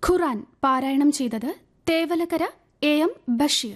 ഖുറാൻ പാരായണം ചെയ്തത് Thevalakkara A M Basheer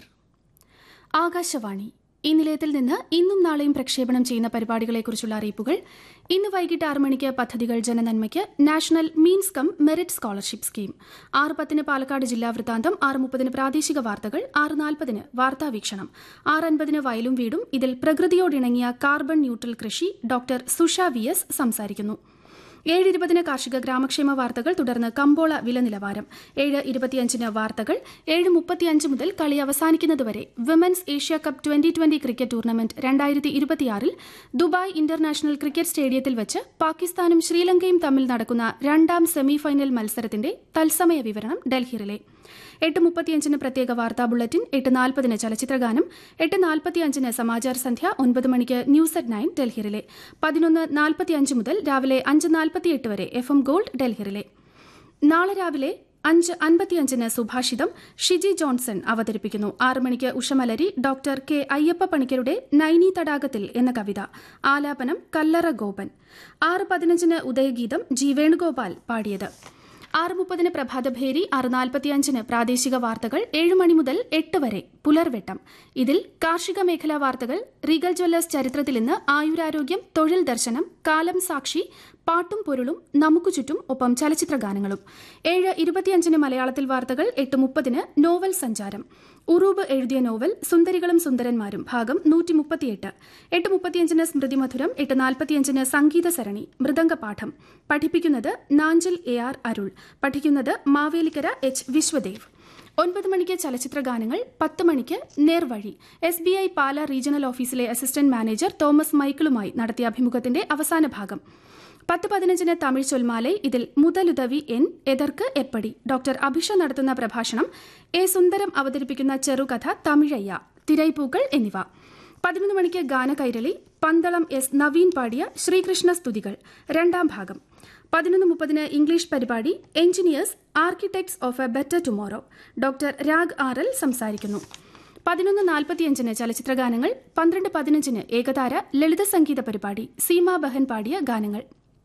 Akashvani ഈ നിലയത്തിൽ നിന്ന് ഇന്നും നാളെയും പ്രക്ഷേപണം ചെയ്യുന്ന പരിപാടികളെക്കുറിച്ചുള്ള അറിയിപ്പുകൾ ഇന്ന് വൈകിട്ട് ആറ് മണിക്ക് പദ്ധതികൾ ജനനന്മയ്ക്ക് national means cum merit scholarship scheme ആറ് പത്തിന് പാലക്കാട് ജില്ലാ വൃത്താന്തം ആറ് മുപ്പതിന് പ്രാദേശിക വാർത്തകൾ ആറ് നാൽപ്പതിന് വാർത്താ വീക്ഷണം ആറ് അൻപതിന് വയലും വീടും ഇതിൽ പ്രകൃതിയോടിണങ്ങിയ കാർബൺ ന്യൂട്രൽ കൃഷി ഡോക്ടർ സുഷ വി എസ് സംസാരിക്കുന്നു ഏഴ് ഇരുപതിന് കാർഷിക ഗ്രാമക്ഷേമ വാർത്തകൾ തുടർന്ന് കമ്പോള വില നിലവാരം ഏഴ് ഇരുപത്തിയഞ്ചിന് വാർത്തകൾ ഏഴ് മുപ്പത്തിയഞ്ച് മുതൽ കളി അവസാനിക്കുന്നതുവരെ women's Asia cup twenty twenty cricket tournament രണ്ടായിരത്തി ഇരുപത്തിയാറിൽ ദുബായ് ഇന്റർനാഷണൽ ക്രിക്കറ്റ് സ്റ്റേഡിയത്തിൽ വെച്ച് പാകിസ്ഥാനും ശ്രീലങ്കയും തമ്മിൽ നടക്കുന്ന രണ്ടാം സെമിഫൈനൽ മത്സരത്തിന്റെ തത്സമയ വിവരണം ഡൽഹിയിലെ എട്ട് മുപ്പത്തിയഞ്ചിന് പ്രത്യേക വാർത്താ ബുള്ളറ്റിൻ എട്ട് നാൽപ്പതിന് ചലച്ചിത്രഗാനം എട്ട് നാൽപ്പത്തിയഞ്ചിന് സമാചാർ സന്ധ്യ ഒൻപത് മണിക്ക് ന്യൂസ് അറ്റ് നയൻ ഡൽഹിയിലെ പതിനൊന്ന് നാൽപ്പത്തിയഞ്ച് മുതൽ രാവിലെ അഞ്ച് നാൽപ്പത്തിയെട്ട് വരെ എഫ് എം ഗോൾഡ് ഡൽഹിയിലെ നാളെ രാവിലെ അഞ്ച് അൻപത്തിയഞ്ചിന് സുഭാഷിതം ഷിജി ജോൺസൺ അവതരിപ്പിക്കുന്നു ആറ് മണിക്ക് ഉഷമലരി ഡോക്ടർ കെ അയ്യപ്പ പണിക്കരുടെ നൈനി തടാകത്തിൽ എന്ന കവിത ആലാപനം കല്ലറ ഗോപൻ ആറ് പതിനഞ്ചിന് ഉദയഗീതം ജി വേണുഗോപാൽ പാടിയത് ആറ് മുപ്പതിന് പ്രഭാതഭേരി ആറ് നാൽപ്പത്തിയഞ്ചിന് പ്രാദേശിക വാർത്തകൾ ഏഴ് മണി മുതൽ എട്ട് വരെ പുലർവെട്ടം ഇതിൽ കാർഷിക മേഖലാ വാർത്തകൾ റീഗൽ ജ്വല്ലേഴ്സ് ചരിത്രത്തിൽ ഇന്ന് ആയുരാരോഗ്യം തൊഴിൽ ദർശനം കാലം സാക്ഷി പാട്ടും പൊരുളും നമുക്ക് ചുറ്റും ഒപ്പം ചലച്ചിത്ര ഗാനങ്ങളും ഏഴ് ഇരുപത്തിയഞ്ചിന് മലയാളത്തിൽ വാർത്തകൾ എട്ട് മുപ്പതിന് നോവൽ സഞ്ചാരം ഉറൂബ് എഴുതിയ നോവൽ സുന്ദരികളും സുന്ദരന്മാരും ഭാഗം നൂറ്റി മുപ്പത്തിയെട്ട് എട്ട് മുപ്പത്തിയഞ്ചിന് സ്മൃതി മധുരം എട്ട് നാൽപ്പത്തിയഞ്ചിന് സംഗീത സരണി മൃദംഗപാഠം പഠിപ്പിക്കുന്നത് നാഞ്ചൽ എ ആർ അരുൾ പഠിക്കുന്നത് മാവേലിക്കര എച്ച് വിശ്വദേവ് ഒൻപത് മണിക്ക് ചലച്ചിത്ര ഗാനങ്ങൾ പത്ത് മണിക്ക് നേർവഴി S B I Pala regional ഓഫീസിലെ അസിസ്റ്റന്റ് മാനേജർ തോമസ് മൈക്കിളുമായി നടത്തിയ അഭിമുഖത്തിന്റെ അവസാന ഭാഗം പത്ത് പതിനഞ്ചിന് തമിഴ് ചൊൽമാലെ ഇതിൽ മുതലുദവി എൻ എതർക്ക് എപ്പടി ഡോക്ടർ അഭിഷ നടത്തുന്ന പ്രഭാഷണം എ സുന്ദരം അവതരിപ്പിക്കുന്ന ചെറുകഥ തമിഴയ്യ തിരൈപ്പൂക്കൾ എന്നിവ പതിനൊന്ന് മണിക്ക് ഗാനകൈരളി പന്തളം എസ് നവീൻ പാടിയ ശ്രീകൃഷ്ണ സ്തുതികൾ രണ്ടാം ഭാഗം പതിനൊന്ന് മുപ്പതിന് ഇംഗ്ലീഷ് പരിപാടി engineers architects of a better tomorrow doctor Rag R L സംസാരിക്കുന്നു പതിനൊന്ന് നാൽപ്പത്തിയഞ്ചിന് ചലച്ചിത്രഗാനങ്ങൾ പന്ത്രണ്ട് പതിനഞ്ചിന് ഏകതാര ലളിത സംഗീത പരിപാടി സീമാ ബഹൻ പാടിയ ഗാനങ്ങൾ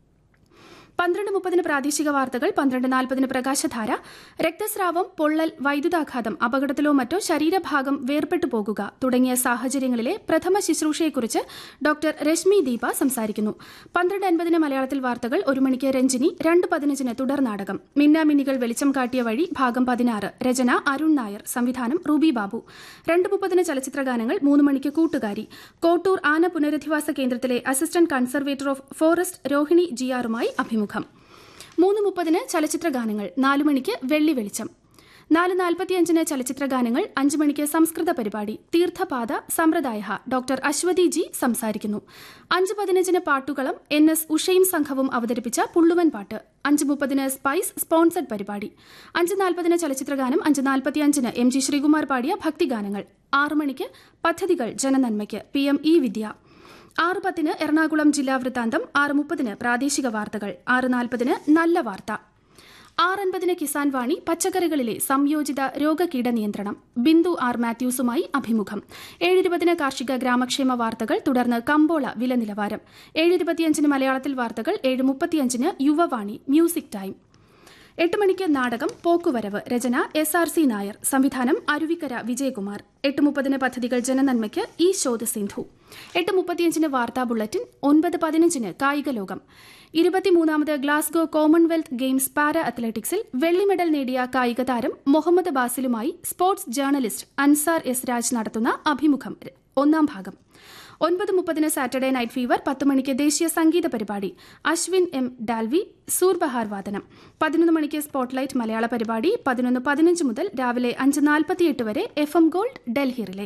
പന്ത്രണ്ട് മുപ്പതിന് പ്രാദേശിക വാർത്തകൾ പന്ത്രണ്ട് നാൽപ്പതിന് പ്രകാശധാര രക്തസ്രാവം പൊള്ളൽ വൈദ്യുതാഘാതം അപകടത്തിലോ മറ്റോ ശരീരഭാഗം വേർപെട്ടു പോകുക തുടങ്ങിയ സാഹചര്യങ്ങളിലെ പ്രഥമ ശുശ്രൂഷയെക്കുറിച്ച് ഡോക്ടർ രശ്മി ദീപ സംസാരിക്കുന്നു പന്ത്രണ്ട് അൻപതിന് മലയാളത്തിൽ വാർത്തകൾ ഒരു മണിക്ക് രഞ്ജിനി രണ്ട് പതിനഞ്ചിന് തുടർ നാടകം മിന്നാമിന്നികൾ വെളിച്ചം കാട്ടിയ വഴി ഭാഗം പതിനാറ് രചന അരുൺ നായർ സംവിധാനം റൂബി ബാബു രണ്ട് മുപ്പതിന് ചലച്ചിത്രഗാനങ്ങൾ മൂന്ന് മണിക്ക് കൂട്ടുകാരി കോട്ടൂർ ആന പുനരധിവാസ കേന്ദ്രത്തിലെ assistant conservator of forest Rohini ജിയാറുമായി അഭിമുഖം മൂന്ന് മുപ്പതിന് ചലച്ചിത്ര ഗാനങ്ങൾ നാലു മണിക്ക് വെള്ളി വെളിച്ചം നാല് നാൽപ്പത്തിയഞ്ചിന് ചലച്ചിത്ര ഗാനങ്ങൾ അഞ്ച് മണിക്ക് സംസ്കൃത പരിപാടി തീർത്ഥപാത സമ്പ്രദായ ഡോക്ടർ അശ്വതി ജി സംസാരിക്കുന്നു അഞ്ച് പതിനഞ്ചിന് പാട്ടുകളം എൻ എസ് ഉഷയും സംഘവും അവതരിപ്പിച്ച പുള്ളുവൻ പാട്ട് അഞ്ച് മുപ്പതിന് സ്പൈസ് സ്പോൺസർഡ് പരിപാടി അഞ്ച് നാൽപ്പതിന് ചലച്ചിത്രഗാനം അഞ്ച് നാൽപ്പത്തിയഞ്ചിന് എം ജി ശ്രീകുമാർ പാടിയ ഭക്തിഗാനങ്ങൾ ആറ് മണിക്ക് പദ്ധതികൾ ജനനന്മയ്ക്ക് പി എം ഇ വിദ്യ ആറ് പത്തിന് എറണാകുളം ജില്ലാ വൃത്താന്തം ആറ് മുപ്പതിന് പ്രാദേശിക വാർത്തകൾ ആറ് നാൽപ്പതിന് നല്ല വാർത്ത ആറൻപതിന് കിസാൻ വാണി പച്ചക്കറികളിലെ സംയോജിത രോഗകീട നിയന്ത്രണം ബിന്ദു ആർ മാത്യൂസുമായി അഭിമുഖം ഏഴിരുപതിന് കാർഷിക ഗ്രാമക്ഷേമ വാർത്തകൾ തുടർന്ന് കമ്പോള വില നിലവാരം ഏഴിരുപത്തിയഞ്ചിന് മലയാളത്തിൽ വാർത്തകൾ ഏഴ് മുപ്പത്തിയഞ്ചിന് യുവവാണി മ്യൂസിക് ടൈം എട്ട് മണിക്ക് നാടകം പോക്കുവരവ് രചന എസ് ആർ സി നായർ സംവിധാനം അരുവിക്കര വിജയകുമാർ എട്ട് മുപ്പതിന് പദ്ധതികൾ ജനനന്മയ്ക്ക് ഈ ശോധ സിന്ധു എട്ട് മുപ്പത്തിയഞ്ചിന് വാർത്താ ബുള്ളറ്റിൻ ഒൻപത് പതിനഞ്ചിന് കായിക ലോകം ഇരുപത്തിമൂന്നാമത് ഗ്ലാസ്ഗോ കോമൺവെൽത്ത് ഗെയിംസ് പാര അത്ലറ്റിക്സിൽ വെള്ളി മെഡൽ നേടിയ കായിക താരം മുഹമ്മദ് ബാസിലുമായി sports journalist Ansar S Raj നടത്തുന്ന അഭിമുഖം ഒന്നാം ഭാഗം ഒൻപത് മുപ്പതിന് സാറ്റർഡേ നൈറ്റ് ഫീവർ പത്ത് മണിക്ക് ദേശീയ സംഗീത പരിപാടി അശ്വിൻ എം ഡാൽവി സൂർബഹാർ വാദനം പതിനൊന്ന് മണിക്ക് സ്പോട്ട്ലൈറ്റ് മലയാള പരിപാടി പതിനൊന്ന് പതിനഞ്ച് മുതൽ രാവിലെ അഞ്ച് നാൽപ്പത്തിയെട്ട് വരെ F M gold Delhi relay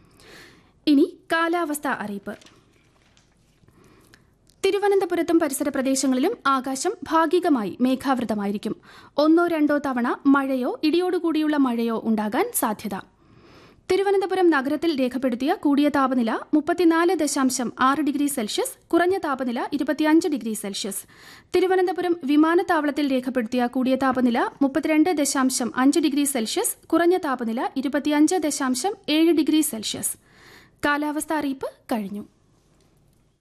ഇനി കാലാവസ്ഥ അറിയിപ്പ് തിരുവനന്തപുരത്തും പരിസര പ്രദേശങ്ങളിലും ആകാശം ഭാഗികമായി മേഘാവൃതമായിരിക്കും ഒന്നോ രണ്ടോ തവണ മഴയോ ഇടിയോടുകൂടിയുള്ള മഴയോ ഉണ്ടാകാൻ സാധ്യത തിരുവനന്തപുരം നഗരത്തിൽ രേഖപ്പെടുത്തിയ കൂടിയ താപനില മുപ്പത്തിനാല് ദശാംശം ആറ് ഡിഗ്രി സെൽഷ്യസ് കുറഞ്ഞ താപനില ഇരുപത്തിയഞ്ച് ഡിഗ്രി സെൽഷ്യസ് തിരുവനന്തപുരം വിമാനത്താവളത്തിൽ രേഖപ്പെടുത്തിയ കൂടിയ താപനില മുപ്പത്തിരണ്ട് ദശാംശം അഞ്ച് ഡിഗ്രി സെൽഷ്യസ് കുറഞ്ഞ താപനില ഇരുപത്തിയഞ്ച് ദശാംശം ഏഴ് ഡിഗ്രി സെൽഷ്യസ് കാലാവസ്ഥ അറിയിപ്പ് കഴിഞ്ഞു